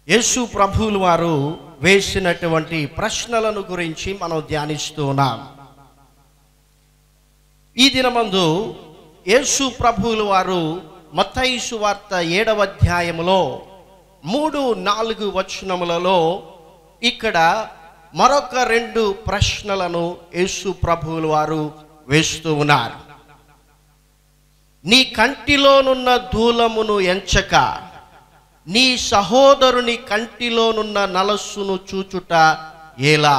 యేసు ప్రభువులు వారు వేసినటువంటి ప్రశ్నలను గురించి మనం ధ్యానిస్తూ ఉన్నాం ఈ దినమందు యేసు ప్రభువులు వారు మత్తయి వార్త ఏడవ అధ్యాయములో మూడు నాలుగు వచనములలో ఇక్కడ మరొక రెండు ప్రశ్నలను యేసు ప్రభువులు వారు వేస్తూ ఉన్నారు నీ కంటిలోనున్న దూలమును ఎంచక నీ సహోదరుని కంటిలోనున్న నలస్సును చూచుట ఎలా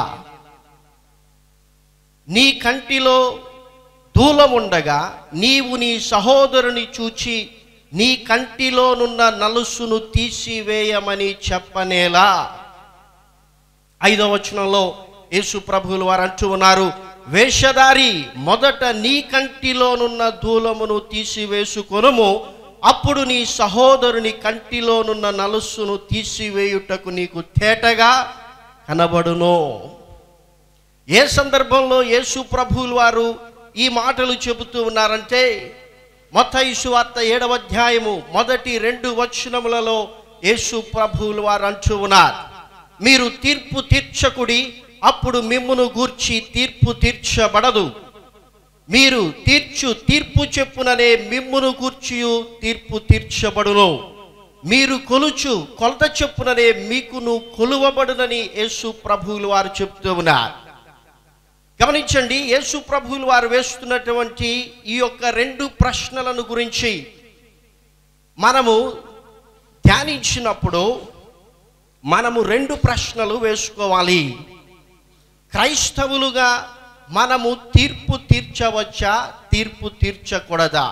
నీ కంటిలో దూలముండగా నీవు నీ సహోదరుని చూచి నీ కంటిలోనున్న నలుసును తీసివేయమని చెప్పనేలా ఐదవ వచనంలో యేసు ప్రభువులు వారు అంటూ ఉన్నారు వేషధారి మొదట నీ కంటిలోనున్న దూలమును తీసివేసుకొనుము అప్పుడు నీ సహోదరుని కంటిలోనున్న నలుస్సును తీసివేయుటకు నీకు తేటగా కనబడును ఏ సందర్భంలో యేసు ప్రభువులు వారు ఈ మాటలు చెబుతూ ఉన్నారంటే మత్తయి వార్త ఏడవ అధ్యాయము మొదటి రెండు వచనములలో యేసు ప్రభువులు వారు అంటూ ఉన్నారు మీరు తీర్పు తీర్చకుడి అప్పుడు మిమ్మును గూర్చి తీర్పు తీర్చబడదు మీరు తీర్చు తీర్పు చెప్పుననే మిమ్మును గూర్చియు తీర్పు తీర్చబడును మీరు కొలుచు కొలత చెప్పుననే మీకును కొలువబడునని యేసు ప్రభువులు వారు చెప్తూ ఉన్నారు గమనించండి యేసు ప్రభువులు వారు వేస్తున్నటువంటి ఈ యొక్క రెండు ప్రశ్నలను గురించి మనము ధ్యానించినప్పుడు మనము రెండు ప్రశ్నలు వేసుకోవాలి క్రైస్తవులుగా మనము తీర్పు తీర్చవచ్చా తీర్పు తీర్చకూడదా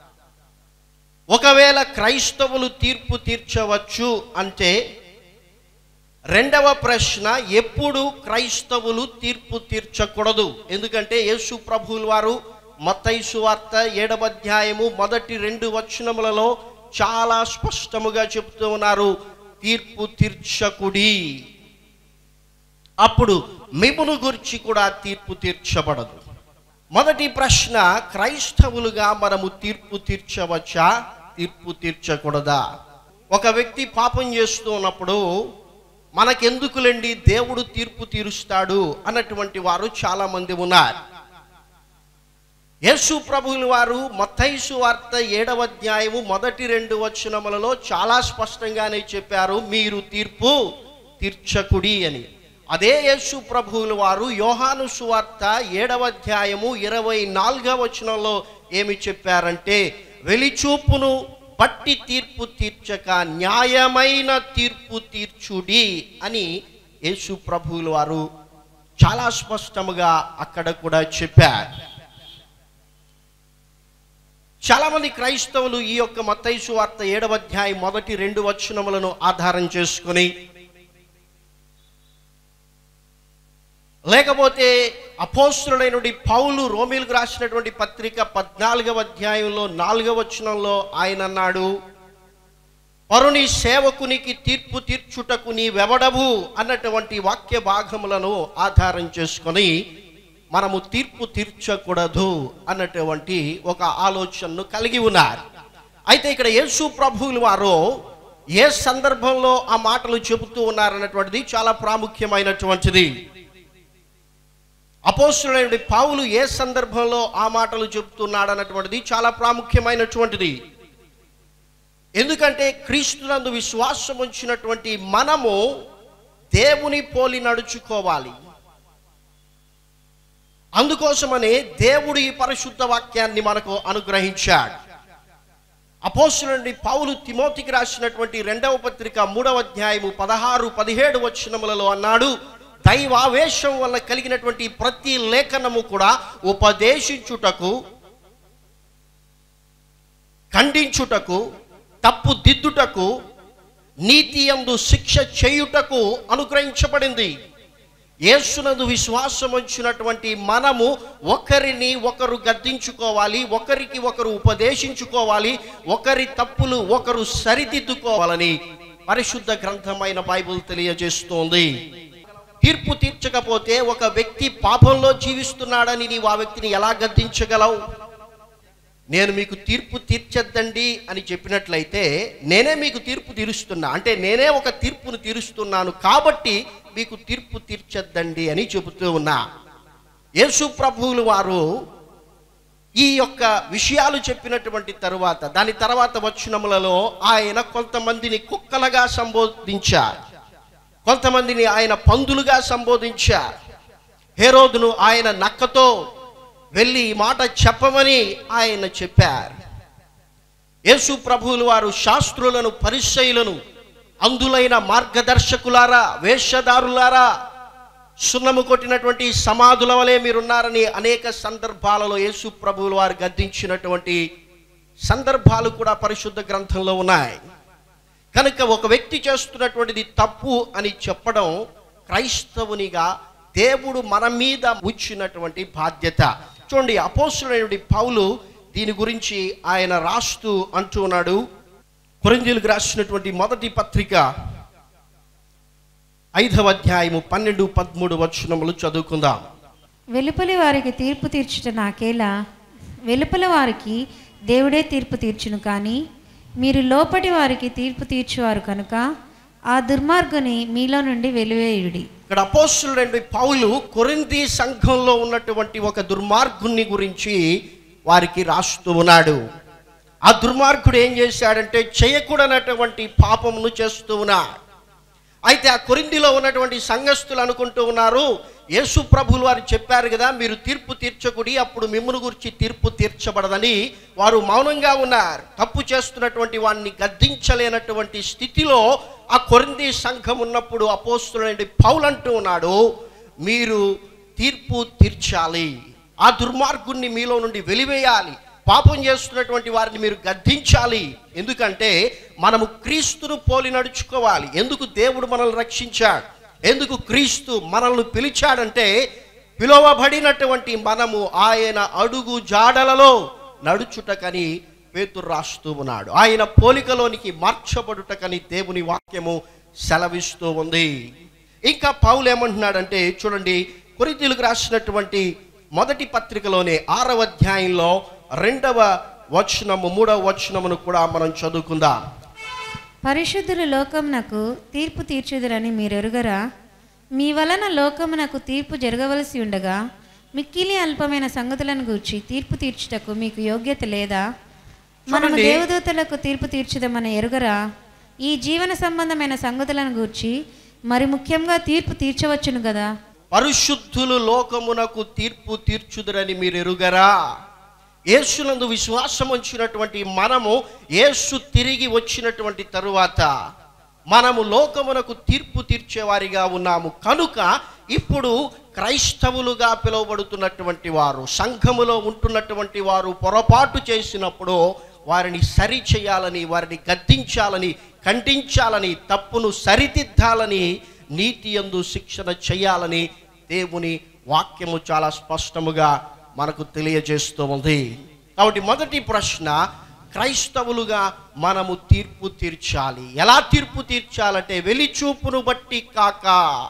ఒకవేళ క్రైస్తవులు తీర్పు తీర్చవచ్చు అంటే రెండవ ప్రశ్న ఎప్పుడు క్రైస్తవులు తీర్పు తీర్చకూడదు ఎందుకంటే యేసు ప్రభువుల వారు మత్తైసు వార్త ఏడవ అధ్యాయము మొదటి రెండు వచనములలో చాలా స్పష్టముగా చెప్తూ ఉన్నారు తీర్పు తీర్చకుడి అప్పుడు మిమును గురించి కూడా తీర్పు తీర్చబడదు మొదటి ప్రశ్న క్రైస్తవులుగా మనము తీర్పు తీర్చవచ్చా తీర్పు తీర్చకూడదా ఒక వ్యక్తి పాపం చేస్తూ ఉన్నప్పుడు మనకెందుకులేండి దేవుడు తీర్పు తీరుస్తాడు అన్నటువంటి వారు చాలా మంది ఉన్నారు యేసు ప్రభువుల వారు మత్తైసు వార్త ఏడవ అధ్యాయము మొదటి రెండు వచనములలో చాలా స్పష్టంగానే చెప్పారు మీరు తీర్పు తీర్చకుడి అని అదే యేసు ప్రభువుల వారు యోహాను సువార్త ఏడవ అధ్యాయము ఇరవై నాలుగవ వచనంలో ఏమి చెప్పారంటే వెలిచూపును పట్టి తీర్పు తీర్చక న్యాయమైన తీర్పు తీర్చుడి అని యేసు ప్రభువుల వారు చాలా స్పష్టముగా అక్కడ కూడా చెప్పారు చాలామంది క్రైస్తవులు ఈ యొక్క మత్తైసు వార్త ఏడవ అధ్యాయం మొదటి రెండు వచనములను ఆధారం చేసుకుని లేకపోతే అపోస్తుడైనటువంటి పౌలు రోమిలకు రాసినటువంటి పత్రిక పద్నాలుగవ అధ్యాయంలో నాలుగవ వచనంలో ఆయన అన్నాడు పరుని సేవకునికి తీర్పు తీర్చుటకు నీవెవడవు అన్నటువంటి వాక్య భాగములను ఆధారం చేసుకొని మనము తీర్పు తీర్చకూడదు అన్నటువంటి ఒక ఆలోచనను కలిగి ఉన్నారు అయితే ఇక్కడ యేసు ప్రభువులు వారు ఏ సందర్భంలో ఆ మాటలు చెబుతూ ఉన్నారన్నటువంటిది చాలా ప్రాముఖ్యమైనటువంటిది అపోస్తుడైన పావులు ఏ సందర్భంలో ఆ మాటలు చెబుతున్నాడు అన్నటువంటిది చాలా ప్రాముఖ్యమైనటువంటిది ఎందుకంటే క్రీస్తునందు విశ్వాసం ఉంచినటువంటి మనము దేవుని పోలి నడుచుకోవాలి అందుకోసమనే దేవుడు ఈ పరిశుద్ధ వాక్యాన్ని మనకు అనుగ్రహించాడు అపోస్తులండి పౌలు తిమోతికి రాసినటువంటి రెండవ పత్రిక మూడవ అధ్యాయము పదహారు పదిహేడు వచనములలో అన్నాడు దైవావేశం వల్ల కలిగినటువంటి ప్రతి లేఖనము కూడా ఉపదేశించుటకు ఖండించుటకు తప్పు దిద్దుటకు నీతి యందు శిక్ష చేయుటకు అనుగ్రహించబడింది యేసునందు విశ్వాసం ఉంచినటువంటి మనము ఒకరిని ఒకరు గద్దించుకోవాలి ఒకరికి ఒకరు ఉపదేశించుకోవాలి ఒకరి తప్పులు ఒకరు సరిదిద్దుకోవాలని పరిశుద్ధ గ్రంథమైన బైబుల్ తెలియజేస్తోంది తీర్పు తీర్చకపోతే ఒక వ్యక్తి పాపంలో జీవిస్తున్నాడని నీవు ఆ వ్యక్తిని ఎలా గద్దించగలవు నేను మీకు తీర్పు తీర్చద్దండి అని చెప్పినట్లయితే నేనే మీకు తీర్పు తీరుస్తున్నా అంటే నేనే ఒక తీర్పును తీరుస్తున్నాను కాబట్టి మీకు తీర్పు తీర్చద్దండి అని చెబుతూ ఉన్నా యేసు ప్రభువులు వారు ఈ యొక్క విషయాలు చెప్పినటువంటి తరువాత దాని తర్వాత వచనములలో ఆయన కొంతమందిని కుక్కలుగా సంబోధించారు కొంతమందిని ఆయన పందులుగా సంబోధించారు హేరోదును ఆయన నక్కతో వెళ్ళి ఈ మాట చెప్పమని ఆయన చెప్పారు యేసు ప్రభువులు వారు శాస్త్రులను పరిచయులను అందులైన మార్గదర్శకులారా వేషధారులారా సున్నము కొట్టినటువంటి సమాధుల వలె మీరున్నారని అనేక సందర్భాలలో యేసు ప్రభువులు వారు గద్దించినటువంటి సందర్భాలు కూడా పరిశుద్ధ గ్రంథంలో ఉన్నాయి కనుక ఒక వ్యక్తి చేస్తున్నటువంటిది తప్పు అని చెప్పడం క్రైస్తవునిగా దేవుడు మన మీద ఉంచినటువంటి బాధ్యత చూడండి అపోస్తుడైనటువంటి పౌలు దీని గురించి ఆయన రాస్తూ అంటూ ఉన్నాడు కొరిందీలకు రాసినటువంటి మొదటి పత్రిక ఐదవ అధ్యాయము పన్నెండు పదమూడు వచనములు చదువుకుందాం వెలుపలి వారికి తీర్పు తీర్చుట నాకేలా వెలుపల వారికి దేవుడే తీర్పు తీర్చును కానీ మీరు లోపటి వారికి తీర్పు తీర్చువారు కనుక ఆ దుర్మార్గుని మీలో నుండి వెలివేయుడి ఇక్కడ అపోస్తుడైన పౌలు కొరింథీ సంఘంలో ఉన్నటువంటి ఒక దుర్మార్గుని గురించి వారికి రాస్తూ ఉన్నాడు ఆ దుర్మార్గుడు ఏం చేశాడంటే చేయకూడనటువంటి పాపమును చేస్తూ ఉన్నాడు అయితే ఆ కొరిందిలో ఉన్నటువంటి సంఘస్థులు అనుకుంటూ ఉన్నారు యేసు ప్రభులు వారు చెప్పారు కదా మీరు తీర్పు తీర్చకుడి అప్పుడు మిమ్మును గురించి తీర్పు తీర్చబడదని వారు మౌనంగా ఉన్నారు తప్పు చేస్తున్నటువంటి వాడిని గద్దించలేనటువంటి స్థితిలో ఆ కొరింది సంఘం ఉన్నప్పుడు అపోస్తులైన పౌలు అంటూ ఉన్నాడు మీరు తీర్పు తీర్చాలి ఆ దుర్మార్గుణ్ణి మీలో నుండి వెలివేయాలి పాపం చేస్తున్నటువంటి వారిని మీరు గద్దించాలి ఎందుకంటే మనము క్రీస్తును పోలి నడుచుకోవాలి ఎందుకు దేవుడు మనల్ని రక్షించాడు ఎందుకు క్రీస్తు మనల్ని పిలిచాడంటే పిలువబడినటువంటి మనము ఆయన అడుగు జాడలలో నడుచుటకని పేతురు రాస్తూ ఉన్నాడు ఆయన పోలికలోనికి మార్చబడుటకని దేవుని వాక్యము సెలవిస్తూ ఉంది ఇంకా పౌలు ఏమంటున్నాడంటే చూడండి కొరితీలకు రాసినటువంటి మొదటి పత్రికలోనే ఆరవ అధ్యాయంలో రెండవ వచనము మూడవ వచనమును కూడా మనం చదువుకుందాం పరిశుద్ధులు లోకమునకు తీర్పు తీర్చుదురని మీరెరుగరా మీ వలన లోకమునకు తీర్పు జరగవలసి ఉండగా మిక్కిలి అల్పమైన సంగతులను గూర్చి తీర్పు తీర్చుటకు మీకు యోగ్యత లేదా మనము చూడండి. దేవదూతలకు తీర్పు తీర్చుదామని ఎరుగరా ఈ జీవన సంబంధమైన సంగతులను గూర్చి మరి ముఖ్యంగా తీర్పు తీర్చవచ్చును కదా పరిశుద్ధులు లోకమునకు తీర్పు తీర్చుదురని మీరు ఎరుగరా యేసునందు విశ్వాసం ఉంచినటువంటి మనము యేసు తిరిగి వచ్చినటువంటి తరువాత మనము లోకమునకు తీర్పు తీర్చేవారిగా ఉన్నాము కనుక ఇప్పుడు క్రైస్తవులుగా పిలువబడుతున్నటువంటి వారు సంఘములో ఉంటున్నటువంటి వారు పొరపాటు చేసినప్పుడు వారిని సరి చేయాలని వారిని గద్దించాలని ఖండించాలని తప్పును సరిదిద్దాలని నీతి యందు శిక్షణ చేయాలని దేవుని వాక్యము చాలా స్పష్టముగా మనకు తెలియజేస్తూ ఉంది కాబట్టి మొదటి ప్రశ్న క్రైస్తవులుగా మనము తీర్పు తీర్చాలి ఎలా తీర్పు తీర్చాలంటే వెలిచూపును బట్టి కాక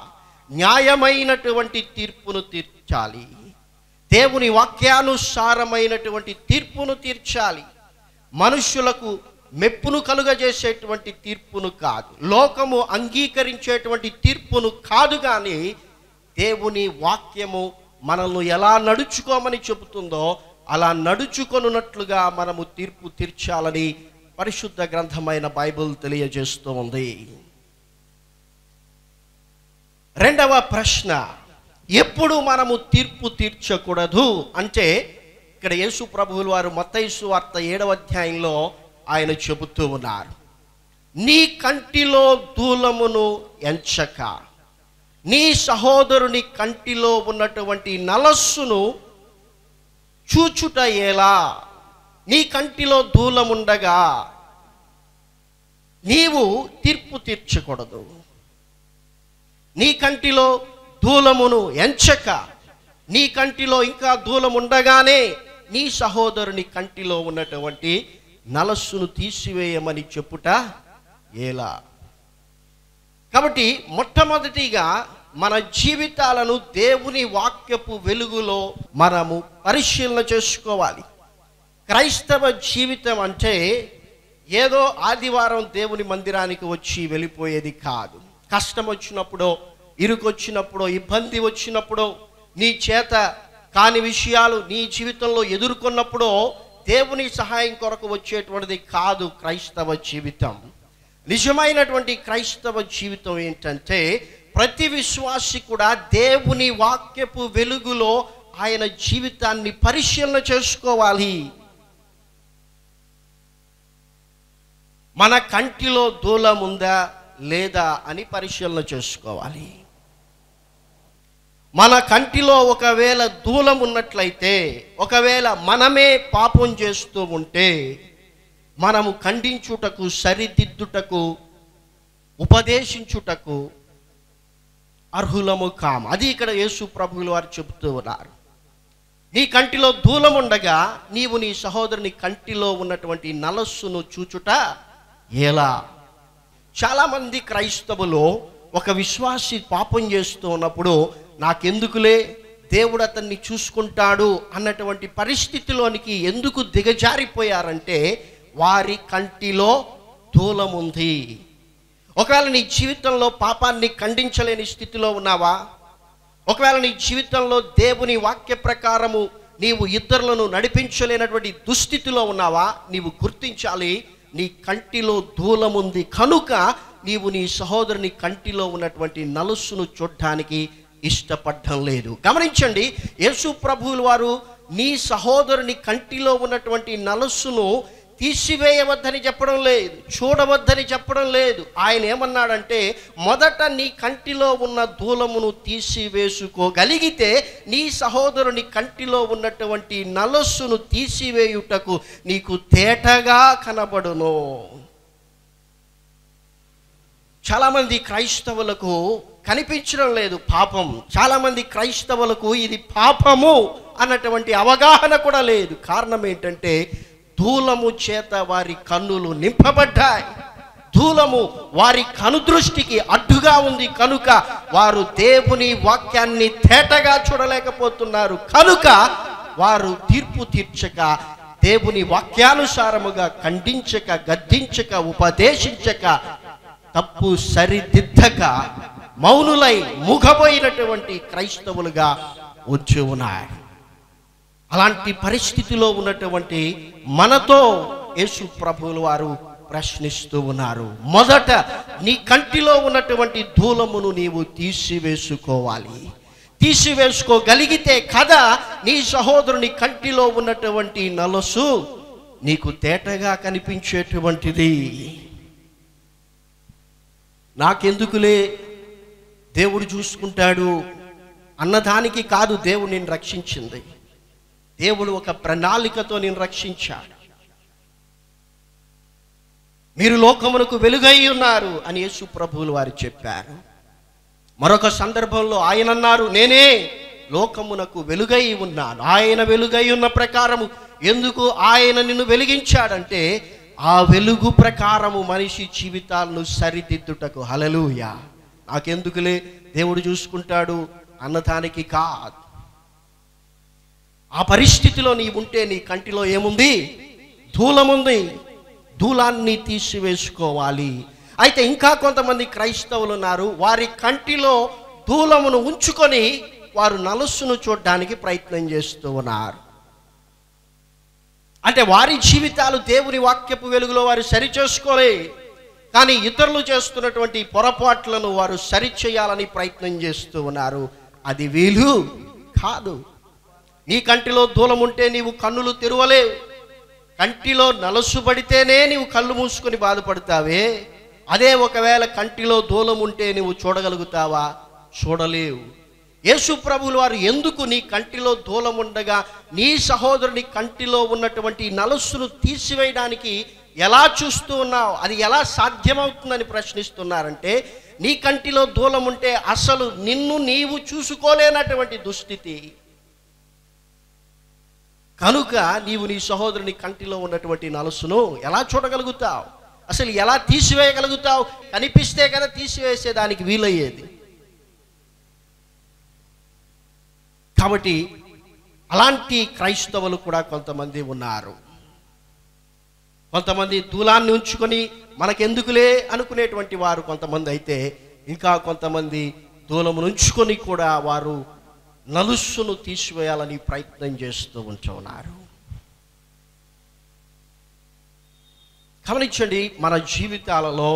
న్యాయమైనటువంటి తీర్పును తీర్చాలి దేవుని వాక్యానుసారమైనటువంటి తీర్పును తీర్చాలి మనుష్యులకు మెప్పును కలుగజేసేటువంటి తీర్పును కాదు లోకము అంగీకరించేటువంటి తీర్పును కాదు కానీ దేవుని వాక్యము మనల్ని ఎలా నడుచుకోమని చెబుతుందో అలా నడుచుకొనున్నట్లుగా మనము తీర్పు తీర్చాలని పరిశుద్ధ గ్రంథమైన బైబిల్ తెలియజేస్తూ ఉంది రెండవ ప్రశ్న ఎప్పుడు మనము తీర్పు తీర్చకూడదు అంటే ఇక్కడ యేసు ప్రభువులు వారు మత్తైసు వార్త ఏడవ అధ్యాయంలో ఆయన చెబుతూ ఉన్నారు నీ కంటిలో దూలమును ఎంచక నీ సహోదరుని కంటిలో ఉన్నటువంటి నలస్సును చూచుట ఎలా నీ కంటిలో దూలముండగా నీవు తీర్పు తీర్చకూడదు నీ కంటిలో దూలమును ఎంచక నీ కంటిలో ఇంకా దూలం ఉండగానే నీ సహోదరుని కంటిలో ఉన్నటువంటి నలస్సును తీసివేయమని చెప్పుట ఎలా కాబట్టి మొట్టమొదటిగా మన జీవితాలను దేవుని వాక్యపు వెలుగులో మనము పరిశీలన చేసుకోవాలి క్రైస్తవ జీవితం అంటే ఏదో ఆదివారం దేవుని మందిరానికి వచ్చి వెళ్ళిపోయేది కాదు కష్టం వచ్చినప్పుడో ఇరుకొచ్చినప్పుడో ఇబ్బంది వచ్చినప్పుడో నీ చేత కాని విషయాలు నీ జీవితంలో ఎదుర్కొన్నప్పుడో దేవుని సహాయం కొరకు వచ్చేటువంటిది కాదు క్రైస్తవ జీవితం నిజమైనటువంటి క్రైస్తవ జీవితం ఏంటంటే ప్రతి విశ్వాసి కూడా దేవుని వాక్యపు వెలుగులో ఆయన జీవితాన్ని పరిశీలన చేసుకోవాలి మన కంటిలో దూలం ఉందా లేదా అని పరిశీలన చేసుకోవాలి మన కంటిలో ఒకవేళ దూలం ఉన్నట్లయితే ఒకవేళ మనమే పాపం చేస్తూ ఉంటే మనము ఖండించుటకు సరిదిద్దుటకు ఉపదేశించుటకు అర్హులము కాం అది ఇక్కడ యేసు ప్రభువులు వారు చెబుతూ ఉన్నారు నీ కంటిలో దూలం ఉండగా నీవు నీ సహోదరుని కంటిలో ఉన్నటువంటి నలస్సును చూచుట ఎలా చాలామంది క్రైస్తవులు ఒక విశ్వాసి పాపం చేస్తూ ఉన్నప్పుడు నాకెందుకులే దేవుడు అతన్ని చూసుకుంటాడు అన్నటువంటి పరిస్థితిలోనికి ఎందుకు దిగజారిపోయారంటే వారి కంటిలో దూలం ఉంది ఒకవేళ నీ జీవితంలో పాపాన్ని ఖండించలేని స్థితిలో ఉన్నావా ఒకవేళ నీ జీవితంలో దేవుని వాక్య ప్రకారము నీవు ఇతరులను నడిపించలేనటువంటి దుస్థితిలో ఉన్నావా నీవు గుర్తించాలి నీ కంటిలో దూలముంది కనుక నీవు నీ సహోదరుని కంటిలో ఉన్నటువంటి నలుసును చూడ్డానికి ఇష్టపడడం లేదు గమనించండి యేసు ప్రభువులు వారు నీ సహోదరుని కంటిలో ఉన్నటువంటి నలుసును తీసివేయవద్దని చెప్పడం లేదు చూడవద్దని చెప్పడం లేదు ఆయన ఏమన్నాడంటే మొదట నీ కంటిలో ఉన్న దూలమును తీసివేసుకోగలిగితే నీ సహోదరుని కంటిలో ఉన్నటువంటి నలస్సును తీసివేయుటకు నీకు తేటగా కనబడును చాలామంది క్రైస్తవులకు కనిపించడం లేదు పాపం చాలామంది క్రైస్తవులకు ఇది పాపము అన్నటువంటి అవగాహన కూడా లేదు కారణం ఏంటంటే ధూలము చేత వారి కన్నులు నింపబడ్డాయి ధూలము వారి కనుదృష్టికి అడ్డుగా ఉంది కనుక వారు దేవుని వాక్యాన్ని తేటగా చూడలేకపోతున్నారు కనుక వారు తీర్పు తీర్చక దేవుని వాక్యానుసారముగా ఖండించక గద్దించక ఉపదేశించక తప్పు సరిదిద్దక మౌనులై మూగబోయినటువంటి క్రైస్తవులుగా వచ్చి ఉన్నాయి అలాంటి పరిస్థితిలో ఉన్నటువంటి మనతో యేసు ప్రభువుల వారు ప్రశ్నిస్తూ ఉన్నారు మొదట నీ కంటిలో ఉన్నటువంటి ధూలమును నీవు తీసివేసుకోవాలి తీసివేసుకోగలిగితే కదా నీ సహోదరుని కంటిలో ఉన్నటువంటి నలసు నీకు తేటగా కనిపించేటువంటిది నాకెందుకులే దేవుడు చూసుకుంటాడు అన్నదానికి కాదు దేవుడు నేను రక్షించింది దేవుడు ఒక ప్రణాళికతో నేను రక్షించాడు మీరు లోకమునకు వెలుగై ఉన్నారు అని యేసు ప్రభువులు వారు చెప్పారు మరొక సందర్భంలో ఆయన అన్నారు నేనే లోకమునకు వెలుగై ఉన్నాను ఆయన వెలుగై ఉన్న ప్రకారము ఎందుకు ఆయన నిన్ను వెలిగించాడంటే ఆ వెలుగు ప్రకారము మనిషి జీవితాలను సరిదిద్దుటకు హలలుయ నాకెందుకులే దేవుడు చూసుకుంటాడు అన్నదానికి కాదు ఆ పరిస్థితిలో నీ ఉంటే నీ కంటిలో ఏముంది ధూలముంది ధూలాన్ని తీసివేసుకోవాలి అయితే ఇంకా కొంతమంది క్రైస్తవులు ఉన్నారు వారి కంటిలో ధూలమును ఉంచుకొని వారు నలుస్సును చూడడానికి ప్రయత్నం చేస్తూ ఉన్నారు అంటే వారి జీవితాలు దేవుని వాక్యపు వెలుగులో వారు సరి చేసుకోలే కానీ ఇతరులు చేస్తున్నటువంటి పొరపాట్లను వారు సరిచేయాలని ప్రయత్నం చేస్తూ ఉన్నారు అది వీలు కాదు నీ కంటిలో దూలం ఉంటే నీవు కన్నులు తెరవలేవు కంటిలో నలసు పడితేనే నీవు కళ్ళు మూసుకొని బాధపడతావే అదే ఒకవేళ కంటిలో దూలం ఉంటే నీవు చూడగలుగుతావా చూడలేవు యేసు ప్రభువులు వారు ఎందుకు నీ కంటిలో దూలం ఉండగా నీ సహోదరుని కంటిలో ఉన్నటువంటి నలుసును తీసివేయడానికి ఎలా చూస్తూ ఉన్నావు అది ఎలా సాధ్యమవుతుందని ప్రశ్నిస్తున్నారంటే నీ కంటిలో దూలం ఉంటే అసలు నిన్ను నీవు చూసుకోలేనటువంటి దుస్థితి కనుక నీవు నీ సహోదరుని కంటిలో ఉన్నటువంటి నలుసును ఎలా చూడగలుగుతావు అసలు ఎలా తీసివేయగలుగుతావు కనిపిస్తే కదా తీసివేసేదానికి వీలయ్యేది కాబట్టి అలాంటి క్రైస్తవులు కూడా కొంతమంది ఉన్నారు కొంతమంది దూలాన్ని ఉంచుకొని మనకెందుకులే అనుకునేటువంటి వారు కొంతమంది అయితే ఇంకా కొంతమంది దూలమును ఉంచుకొని కూడా వారు నలుస్సును తీసివేయాలని ప్రయత్నం చేస్తూ ఉంటున్నారు గమనించండి మన జీవితాలలో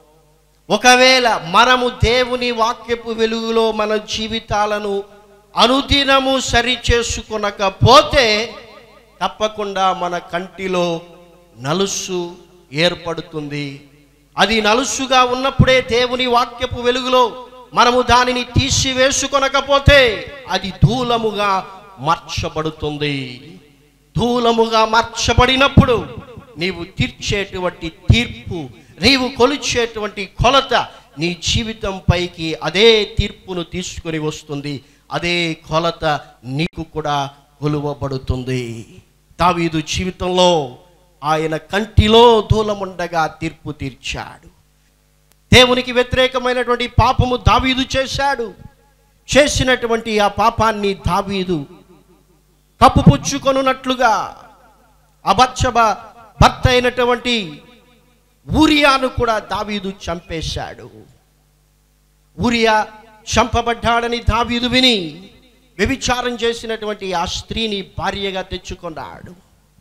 ఒకవేళ మనము దేవుని వాక్యపు వెలుగులో మన జీవితాలను అనుదినము సరి చేసుకొనకపోతే తప్పకుండా మన కంటిలో నలుసు ఏర్పడుతుంది అది నలుసుగా ఉన్నప్పుడే దేవుని వాక్యపు వెలుగులో మనము దానిని తీసివేసుకొనకపోతే అది ధూలముగా మార్చబడుతుంది ధూలముగా మార్చబడినప్పుడు నీవు తీర్చేటువంటి తీర్పు నీవు కొలిచేటువంటి కొలత నీ జీవితం పైకి అదే తీర్పును తీసుకొని వస్తుంది అదే కొలత నీకు కూడా కొలువబడుతుంది దావీదు జీవితంలో ఆయన కంటిలో ధూలముండగా తీర్పు తీర్చాడు దేవునికి వ్యతిరేకమైనటువంటి పాపము దావీదు చేశాడు చేసినటువంటి ఆ పాపాన్ని దావీదు కప్పుపుచ్చుకొనున్నట్లుగా అబచ్చబ భర్త అయినటువంటి ఊరియాను కూడా దావీదు చంపేశాడు ఊరియా చంపబడ్డాడని దావీదు విని వ్యభిచారం చేసినటువంటి ఆ స్త్రీని భార్యగా తెచ్చుకున్నాడు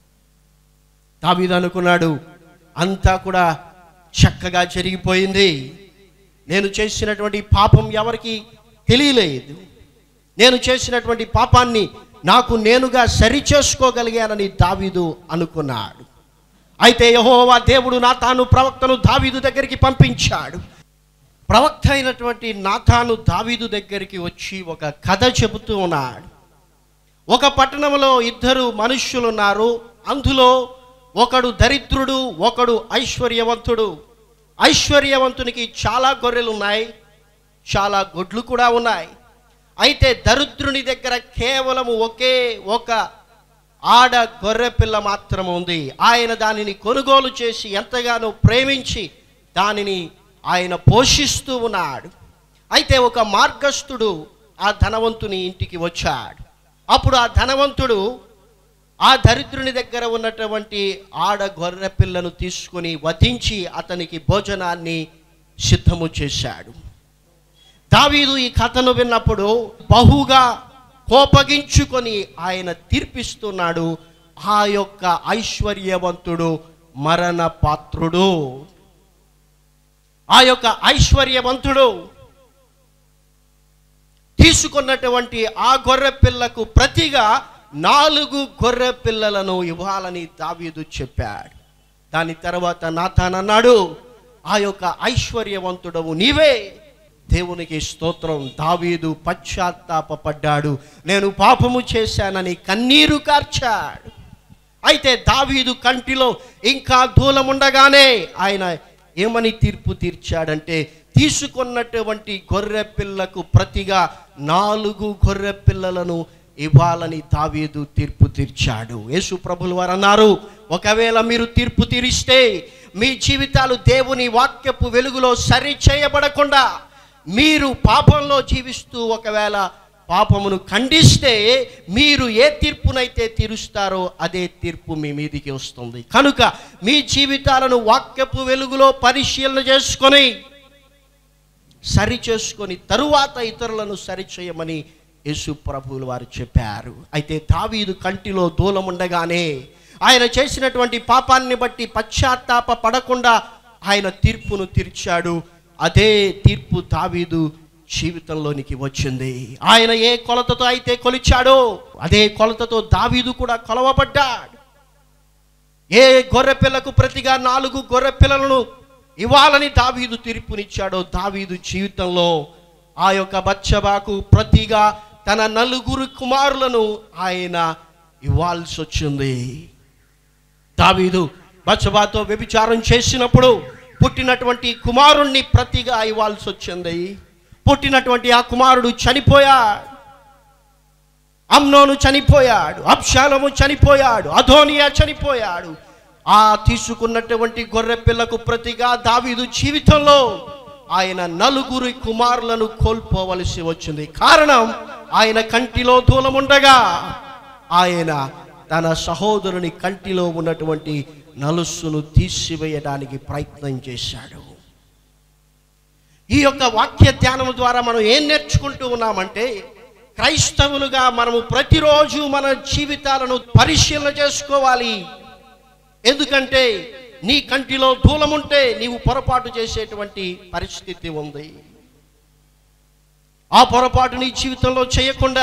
దావీదు అనుకున్నాడు అంతా కూడా చక్కగా జరిగిపోయింది నేను చేసినటువంటి పాపం ఎవరికి తెలియలేదు నేను చేసినటువంటి పాపాన్ని నాకు నేనుగా సరిచేసుకోగలిగానని దావీదు అనుకున్నాడు అయితే యహోవా దేవుడు నా తాను ప్రవక్తను దావీదు దగ్గరికి పంపించాడు ప్రవక్త అయినటువంటి నాథాను దావీదు దగ్గరికి వచ్చి ఒక కథ చెబుతూ ఉన్నాడు ఒక పట్టణంలో ఇద్దరు మనుష్యులు ఉన్నారు అందులో ఒకడు దరిద్రుడు ఒకడు ఐశ్వర్యవంతుడు ఐశ్వర్యవంతునికి చాలా గొర్రెలు ఉన్నాయి చాలా గొడ్లు కూడా ఉన్నాయి అయితే దరిద్రుని దగ్గర కేవలము ఒకే ఒక ఆడ గొర్రె పిల్ల మాత్రం ఉంది ఆయన దానిని కొనుగోలు చేసి ఎంతగానో ప్రేమించి దానిని ఆయన పోషిస్తూ ఉన్నాడు అయితే ఒక మార్గస్థుడు ఆ ధనవంతుని ఇంటికి వచ్చాడు అప్పుడు ఆ ధనవంతుడు ఆ దరిద్రుని దగ్గర ఉన్నటువంటి ఆడ గొర్రె పిల్లను తీసుకొని వధించి అతనికి భోజనాన్ని సిద్ధము చేశాడు దావీదు ఈ కథను విన్నప్పుడు బహుగా కోపగించుకొని ఆయన తీర్పిస్తున్నాడు ఆ యొక్క ఐశ్వర్యవంతుడు మరణ పాత్రుడు ఆ యొక్క ఐశ్వర్యవంతుడు తీసుకున్నటువంటి ఆ గొర్రె పిల్లకు ప్రతిగా నాలుగు గొర్రె పిల్లలను ఇవ్వాలని దావీదు చెప్పాడు దాని తర్వాత నాతానన్నాడు ఆ యొక్క ఐశ్వర్యవంతుడవు నీవే దేవునికి స్తోత్రం దావీదు పశ్చాత్తాపడ్డాడు నేను పాపము చేశానని కన్నీరు కార్చాడు అయితే దావీదు కంటిలో ఇంకా దూలముండగానే ఆయన ఏమని తీర్పు తీర్చాడంటే తీసుకున్నటువంటి గొర్రె పిల్లకు ప్రతిగా నాలుగు గొర్రె పిల్లలను ఇవ్వాలని దావీదు తీర్పు తీర్చాడు యేసు ప్రభులు వారు అన్నారు ఒకవేళ మీరు తీర్పు తీరిస్తే మీ జీవితాలు దేవుని వాక్యపు వెలుగులో సరి చేయబడకుండా మీరు పాపంలో జీవిస్తూ ఒకవేళ పాపమును ఖండిస్తే మీరు ఏ తీర్పునైతే తీరుస్తారో అదే తీర్పు మీ మీదికి వస్తుంది కనుక మీ జీవితాలను వాక్యపు వెలుగులో పరిశీలన చేసుకొని సరి చేసుకొని తరువాత ఇతరులను సరి చేయమని యేసు ప్రభువులు వారు చెప్పారు అయితే దావీదు కంటిలో దూలం ఉండగానే ఆయన చేసినటువంటి పాపాన్ని బట్టి పశ్చాత్తాప పడకుండా ఆయన తీర్పును తీర్చాడు అదే తీర్పు దావీదు జీవితంలోనికి వచ్చింది ఆయన ఏ కొలతతో అయితే కొలిచాడో అదే కొలతతో దావీదు కూడా కొలవబడ్డాడు ఏ గొర్రె పిల్లకు ప్రతిగా నాలుగు గొర్రె పిల్లలను ఇవ్వాలని దావీదు తీర్పునిచ్చాడో దావీదు జీవితంలో ఆ యొక్క బచ్చబాకు ప్రతిగా తన నలుగురు కుమారులను ఆయన ఇవ్వాల్సి వచ్చింది దావీదు బచ్చబాతో వ్యభిచారం చేసినప్పుడు పుట్టినటువంటి కుమారుణ్ణి ప్రతిగా ఇవ్వాల్సి వచ్చింది పుట్టినటువంటి ఆ కుమారుడు చనిపోయాడు అమ్నోను చనిపోయాడు అబ్షాలము చనిపోయాడు అధోనియా చనిపోయాడు ఆ తీసుకున్నటువంటి గొర్రె పిల్లకు ప్రతిగా దావీదు జీవితంలో ఆయన నలుగురి కుమారులను కోల్పోవలసి వచ్చింది కారణం ఆయన కంటిలో దూలముండగా ఆయన తన సహోదరుని కంటిలో ఉన్నటువంటి నలుసును తీసివేయడానికి ప్రయత్నం చేశాడు ఈ యొక్క వాక్య ధ్యానం ద్వారా మనం ఏం నేర్చుకుంటూ ఉన్నామంటే క్రైస్తవులుగా మనము ప్రతిరోజు మన జీవితాలను పరిశీలన చేసుకోవాలి ఎందుకంటే నీ కంటిలో దూలముంటే నీవు పొరపాటు చేసేటువంటి పరిస్థితి ఉంది ఆ పొరపాటు నీ జీవితంలో చేయకుండా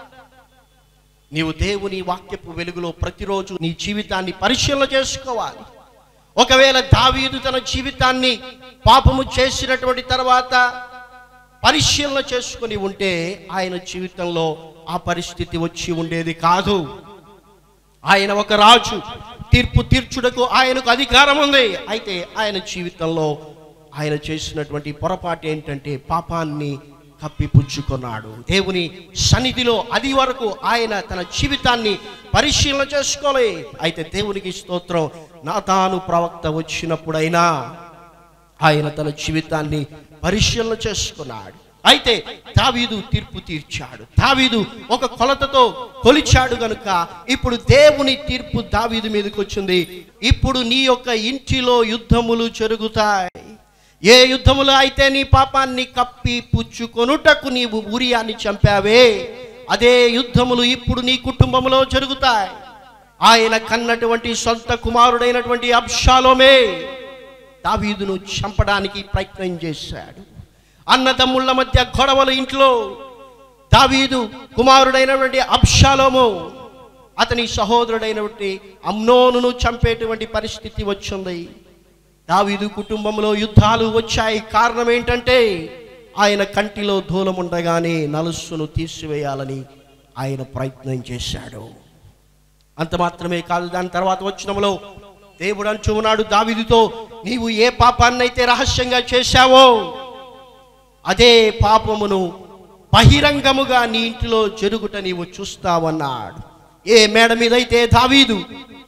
నీవు దేవుని వాక్యపు వెలుగులో ప్రతిరోజు నీ జీవితాన్ని పరిశీలన చేసుకోవాలి ఒకవేళ దావీదు తన జీవితాన్ని పాపము చేసినటువంటి తర్వాత పరిశీలన చేసుకుని ఉంటే ఆయన జీవితంలో ఆ పరిస్థితి వచ్చి ఉండేది కాదు ఆయన ఒక రాజు తీర్పు తీర్చుటకు ఆయనకు అధికారం ఉంది అయితే ఆయన జీవితంలో ఆయన చేసినటువంటి పొరపాటు ఏంటంటే పాపాన్ని కప్పిపుచ్చుకున్నాడు దేవుని సన్నిధిలో అది వరకు ఆయన తన జీవితాన్ని పరిశీలన చేసుకోలే అయితే దేవునికి స్తోత్రం నా తాను ప్రవక్త వచ్చినప్పుడైనా ఆయన తన జీవితాన్ని పరిశీలన చేసుకున్నాడు అయితే దావీదు తీర్పు తీర్చాడు దావీదు ఒక కొలతతో కొలిచాడు గనుక ఇప్పుడు దేవుని తీర్పు దావీదు మీదకి వచ్చింది ఇప్పుడు నీ యొక్క ఇంటిలో యుద్ధములు జరుగుతాయి ఏ యుద్ధములో అయితే నీ పాపాన్ని కప్పి పుచ్చుకొనుటకు నీవు ఉరియాన్ని చంపావే అదే యుద్ధములు ఇప్పుడు నీ కుటుంబంలో జరుగుతాయి ఆయన కన్నటువంటి సొంత కుమారుడైనటువంటి అబ్షాలోమే దావీదును చంపడానికి ప్రయత్నం చేశాడు అన్నదమ్ముళ్ళ మధ్య గొడవలు ఇంట్లో దావీదు కుమారుడైనటువంటి అబ్షాలోము అతని సహోదరుడైనటువంటి అమ్నోనును చంపేటువంటి పరిస్థితి వచ్చింది దావీదు కుటుంబంలో యుద్ధాలు వచ్చాయి కారణం ఏంటంటే ఆయన కంటిలో దూలం ఉండగానే నలుస్సును తీసివేయాలని ఆయన ప్రయత్నం చేశాడు అంత మాత్రమే కాదు దాని తర్వాత వచ్చినములో దేవుడు అంటూ ఉన్నాడు దావీదుతో నీవు ఏ పాపాన్నైతే రహస్యంగా చేశావో అదే పాపమును బహిరంగముగా నీ ఇంటిలో జరుగుట నీవు చూస్తావన్నాడు ఏ మేడ మీదైతే దావీదు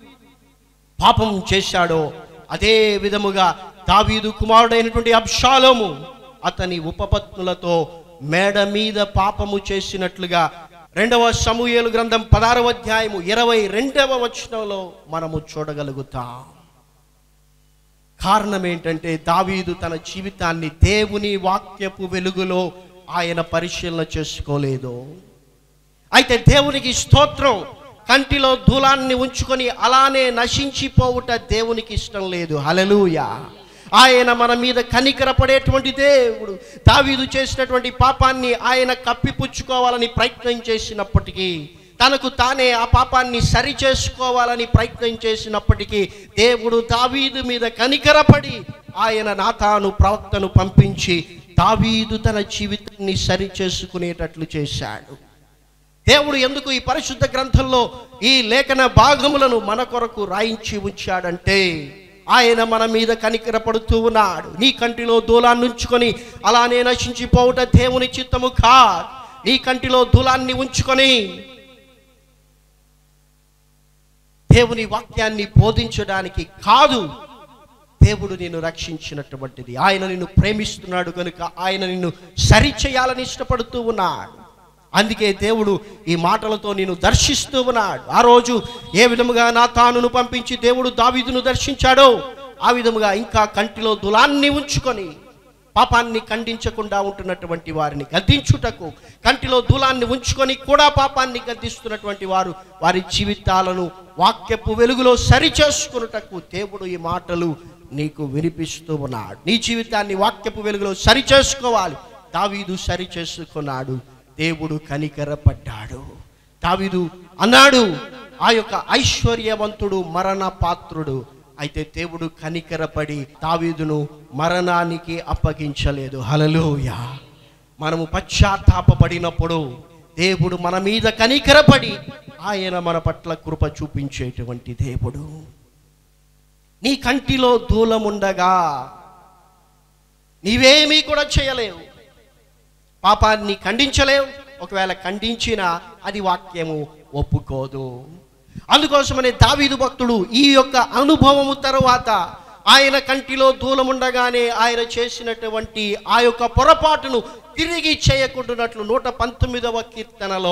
పాపం చేశాడో అదే విధముగా దావీదు కుమారుడైనటువంటి అబ్షాలోము అతని ఉపపత్నులతో మేడ మీద పాపము చేసినట్లుగా రెండవ సమూయేలు గ్రంథం పదారవ అధ్యాయము ఇరవై రెండవ వచనంలో మనము చూడగలుగుతాం కారణం ఏంటంటే దావీదు తన జీవితాన్ని దేవుని వాక్యపు వెలుగులో ఆయన పరిశీలన చేసుకోలేదు అయితే దేవునికి స్తోత్రం కంటిలో దూలాన్ని ఉంచుకొని అలానే నశించిపోవుట దేవునికి ఇష్టం లేదు హలలుయ ఆయన మన మీద కనికరపడేటువంటి దేవుడు దావీదు చేసినటువంటి పాపాన్ని ఆయన కప్పిపుచ్చుకోవాలని ప్రయత్నం చేసినప్పటికీ తనకు తానే ఆ పాపాన్ని సరి చేసుకోవాలని ప్రయత్నం చేసినప్పటికీ దేవుడు దావీదు మీద కనికరపడి ఆయన నాతాను ప్రవక్తను పంపించి దావీదు తన జీవితాన్ని సరి చేసుకునేటట్లు చేశాడు దేవుడు ఎందుకు ఈ పరిశుద్ధ గ్రంథంలో ఈ లేఖన భాగములను మన కొరకు రాయించి ఉంచాడంటే ఆయన మన మీద కనికరపడుతూ ఉన్నాడు నీ కంటిలో దూలాన్ని ఉంచుకొని అలానే నశించిపోవుట దేవుని చిత్తము కా నీ కంటిలో దూలాన్ని ఉంచుకొని దేవుని వాక్యాన్ని బోధించడానికి కాదు దేవుడు నిన్ను రక్షించినటువంటిది ఆయన నిన్ను ప్రేమిస్తున్నాడు కనుక ఆయన నిన్ను సరిచేయాలని ఇష్టపడుతూ ఉన్నాడు అందుకే దేవుడు ఈ మాటలతో నేను దర్శిస్తూ ఉన్నాడు ఆ రోజు ఏ విధముగా నా తానును పంపించి దేవుడు దావీదును దర్శించాడో ఆ విధముగా ఇంకా కంటిలో దులాన్ని ఉంచుకొని పాపాన్ని ఖండించకుండా ఉంటున్నటువంటి వారిని గద్దించుటకు కంటిలో దూలాన్ని ఉంచుకొని కూడా పాపాన్ని గద్దిస్తున్నటువంటి వారు వారి జీవితాలను వాక్యపు వెలుగులో సరి చేసుకున్నటకు దేవుడు ఈ మాటలు నీకు వినిపిస్తూ ఉన్నాడు నీ జీవితాన్ని వాక్యపు వెలుగులో సరి చేసుకోవాలి దావీదు సరి చేసుకున్నాడు దేవుడు కనికరపడ్డాడు దావీదు అన్నాడు ఆ యొక్క ఐశ్వర్యవంతుడు మరణ పాత్రుడు అయితే దేవుడు కనికరపడి దావీదును మరణానికి అప్పగించలేదు హలలోయ మనము పశ్చాత్తాపడినప్పుడు దేవుడు మన మీద కనికరపడి ఆయన మన పట్ల కృప చూపించేటువంటి దేవుడు నీ కంటిలో దూలముండగా నీవేమీ కూడా చేయలేవు పాపాన్ని ఖండించలేవు ఒకవేళ ఖండించినా అది వాక్యము ఒప్పుకోదు అందుకోసమనే దావీదు భక్తుడు ఈ యొక్క అనుభవము తరువాత ఆయన కంటిలో దూలముండగానే ఆయన చేసినటువంటి ఆ యొక్క పొరపాటును తిరిగి చేయకుండానట్లు నూట పంతొమ్మిదవ కీర్తనలో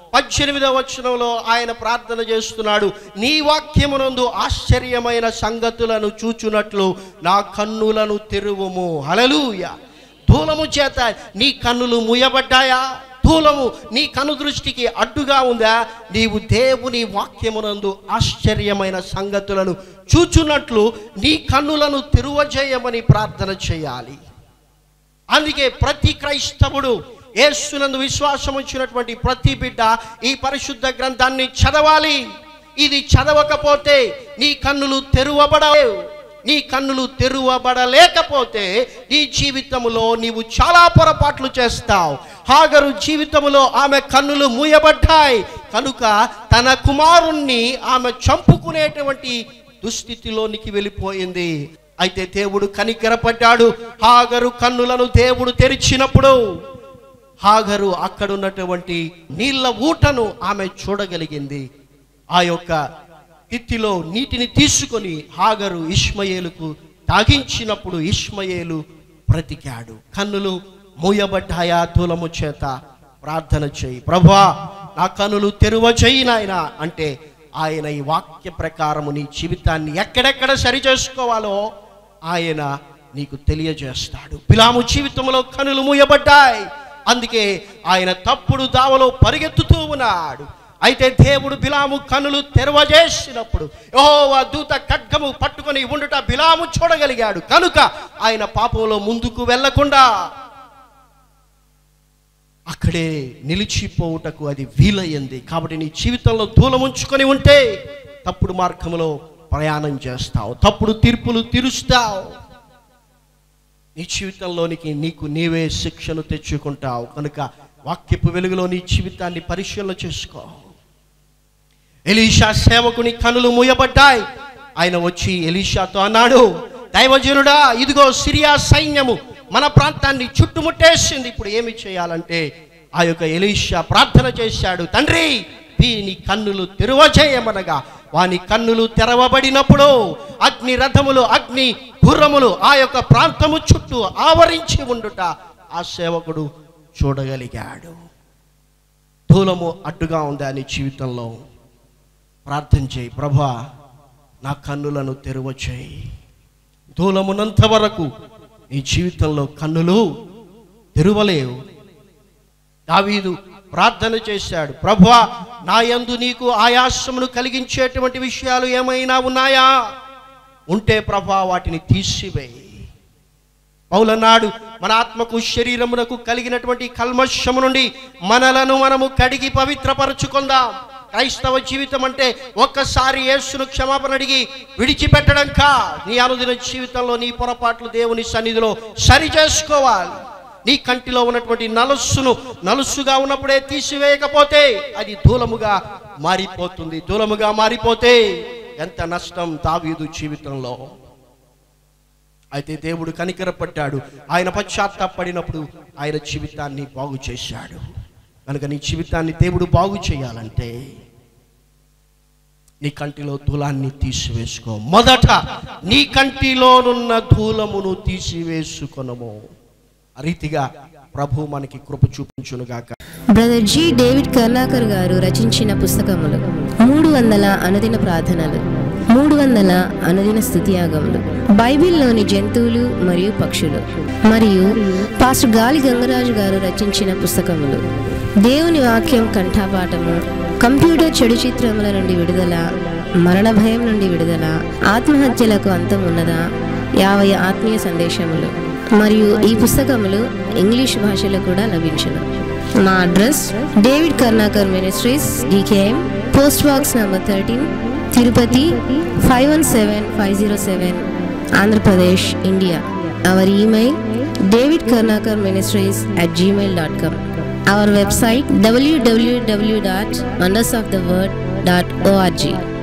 పద్దెనిమిదవ వచనంలో ఆయన ప్రార్థన చేస్తున్నాడు నీ వాక్యమునందు ఆశ్చర్యమైన సంగతులను చూచునట్లు నా కన్నులను తెరువుము హలలుయ ధూలము చేత నీ కన్నులు మూయబడ్డాయా ధూలము నీ కను దృష్టికి అడ్డుగా ఉందా నీవు దేవుని వాక్యమునందు ఆశ్చర్యమైన సంగతులను చూచున్నట్లు నీ కన్నులను తెరువజేయమని ప్రార్థన చేయాలి అందుకే ప్రతి క్రైస్తవుడు యేసునందు విశ్వాసం వచ్చినటువంటి ప్రతి బిడ్డ ఈ పరిశుద్ధ గ్రంథాన్ని చదవాలి ఇది చదవకపోతే నీ కన్నులు తెరువబడవు నీ కన్నులు తెరువబడలేకపోతే నీ జీవితంలో నీవు చాలా పొరపాట్లు చేస్తావు హాగరు జీవితంలో ఆమె కన్నులు మూయబడ్డాయి కనుక తన కుమారుణ్ణి ఆమె చంపుకునేటువంటి దుస్థితిలోనికి వెళ్ళిపోయింది అయితే దేవుడు కనికరపడ్డాడు హాగరు కన్నులను దేవుడు తెరిచినప్పుడు హాగరు అక్కడున్నటువంటి నీళ్ళ ఊటను ఆమె చూడగలిగింది ఆ యొక్క తిత్తిలో నీటిని తీసుకొని హాగరు ఇష్మయేలుకు తాగించినప్పుడు ఇష్మయేలు బ్రతికాడు కన్నులు మూయబడ్డాయా తులము చేత ప్రార్థన చేయి ప్రభా నా కన్నులు తెరువ చేయి నాయన అంటే ఆయన ఈ వాక్య ప్రకారము నీ జీవితాన్ని ఎక్కడెక్కడ సరి చేసుకోవాలో ఆయన నీకు తెలియజేస్తాడు పిలాము జీవితంలో కనులు మూయబడ్డాయి అందుకే ఆయన తప్పుడు దావలో పరిగెత్తుతూ ఉన్నాడు అయితే దేవుడు బిలాము కనులు తెరవజేసినప్పుడు యెహోవా దూత ఖడ్గము పట్టుకొని ఉండుట బిలాము చూడగలిగాడు కనుక ఆయన పాపంలో ముందుకు వెళ్లకుండా అక్కడే నిలిచిపోవుటకు అది వీలయ్యింది కాబట్టి నీ జీవితంలో దూలం ఉంచుకొని ఉంటే తప్పుడు మార్గంలో ప్రయాణం చేస్తావు తప్పుడు తీర్పులు తీరుస్తావు నీ జీవితంలోనికి నీకు నీవే శిక్షను తెచ్చుకుంటావు కనుక వాక్యపు వెలుగులో నీ జీవితాన్ని పరిశీలన చేసుకో ఎలీషా సేవకుని కనులు మూయబడ్డాయి ఆయన వచ్చి ఎలీషాతో అన్నాడు దైవజనుడా ఇదిగో సిరియా సైన్యము మన ప్రాంతాన్ని చుట్టుముట్టేసింది ఇప్పుడు ఏమి చేయాలంటే ఆ యొక్క ఎలీషా ప్రార్థన చేశాడు తండ్రి వీని కన్నులు తెరవజేయమనగా వాని కన్నులు తెరవబడినప్పుడు అగ్ని రథములు అగ్ని గుర్రములు ఆ యొక్క ప్రాంతము చుట్టూ ఆవరించి ఉండుట ఆ సేవకుడు చూడగలిగాడు ధూలము అడ్డుగా ఉందా నీ జీవితంలో ప్రార్థన చేయి ప్రభా నా కన్నులను తెరువ చేయి దూలమునంత వరకు నీ జీవితంలో కన్నులు తెరువలేవు దావీదు ప్రార్థన చేశాడు ప్రభా నా యందు నీకు ఆయాసమును కలిగించేటువంటి విషయాలు ఏమైనా ఉన్నాయా ఉంటే ప్రభా వాటిని తీసివేయి పౌలనాడు మన ఆత్మకు శరీరమునకు కలిగినటువంటి కల్మషము నుండి మనలను మనము కడిగి పవిత్రపరచుకుందాం క్రైస్తవ జీవితం అంటే ఒక్కసారి యేసును క్షమాపణ అడిగి విడిచిపెట్టడం కా నీ అనుదిన జీవితంలో నీ పొరపాట్లు దేవుని సన్నిధిలో సరి చేసుకోవాలి నీ కంటిలో ఉన్నటువంటి నలుస్సును నలుస్సుగా ఉన్నప్పుడే తీసివేయకపోతే అది దూలముగా మారిపోతుంది దూలముగా మారిపోతే ఎంత నష్టం దావీదు జీవితంలో అయితే దేవుడు కనికరపడ్డాడు ఆయన పశ్చాత్తాపడినప్పుడు ఆయన జీవితాన్ని బాగు చేశాడు కనుక నీ జీవితాన్ని దేవుడు బాగు చేయాలంటే నీ కంటిలో ధూలాన్ని తీసివేసుకో మొదట నీ కంటిలోనున్న ధూలమును తీసివేసుకొనము ఆ రీతిగా ప్రభు మనకి కృప చూపించునుగాక బ్రదర్ జి డేవిడ్ కర్ణాకర్ గారు రచించిన పుస్తకములు మూడు వందల అనుదిన ప్రార్థనలు మూడు వందల అనుదిన స్థుతియాగములు బైబిల్లోని జంతువులు మరియు పక్షులు మరియు పాస్టర్ గాలి గంగరాజు గారు రచించిన పుస్తకములు దేవుని వాక్యం కంఠాపాఠము కంప్యూటర్ చెడు చిత్రముల నుండి విడుదల మరణ భయం నుండి విడుదల ఆత్మహత్యలకు అంతం ఉన్నదా యాభై ఆత్మీయ సందేశములు మరియు ఈ పుస్తకములు ఇంగ్లీష్ భాషలో కూడా లభించును మా address David Karnakar ministries DKM post box number thirteen Tirupati five one seven five zero seven Andhra Pradesh India our email David Karnakar ministries at Gmail dot com our website డబ్ల్యూడబ్ల్యూడబ్ల్యూ dot wonders of the word dot ORG